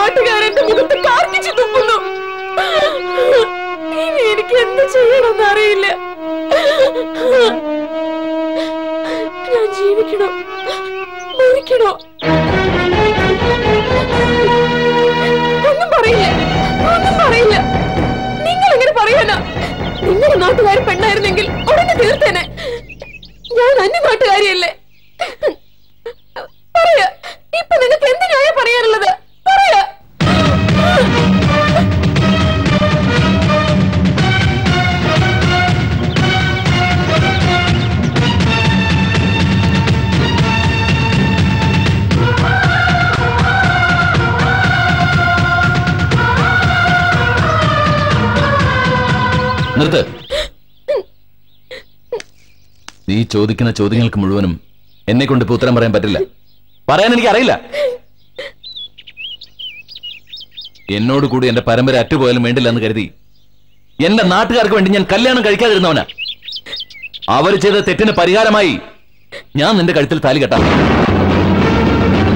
നാട്ടുകാരെന്റെ മുഖത്ത് കാർക്കിച്ചു തുപ്പുന്നു ഇനി എനിക്ക് എന്ത് ചെയ്യണമെന്ന് അറിയില്ല ഞാൻ ജീവിക്കണോ മരിക്കണോ ഒന്നും പറയില്ല ഒന്നും പറയില്ല നിങ്ങൾ എങ്ങനെ പറയാനാ നിങ്ങളുടെ നാട്ടുകാർ പെണ്ണായിരുന്നെങ്കിൽ ഉടനെ തീർത്തേനെ ഞാൻ അന്യ നാട്ടുകാരിയല്ലേ പറയാ ഇപ്പൊ നിങ്ങൾക്ക് എന്ത് ന്യായം പറയാനുള്ളത് പറയാ നിർത്ത് നീ ചോദിക്കുന്ന ചോദ്യങ്ങൾക്ക് മുഴുവനും എന്നെ കൊണ്ട് ഇപ്പൊ ഉത്തരം പറയാൻ പറ്റില്ല പറയാൻ എനിക്ക് അറിയില്ല എന്നോട് കൂടി എന്റെ പരമ്പര അറ്റുപോയാലും വേണ്ടില്ല എന്ന് കരുതി എന്റെ നാട്ടുകാർക്ക് വേണ്ടി ഞാൻ കല്യാണം കഴിക്കാതിരുന്നവനാ അവർ ചെയ്ത തെറ്റിന് പരിഹാരമായി ഞാൻ നിന്റെ കഴുത്തിൽ താലി കെട്ടാം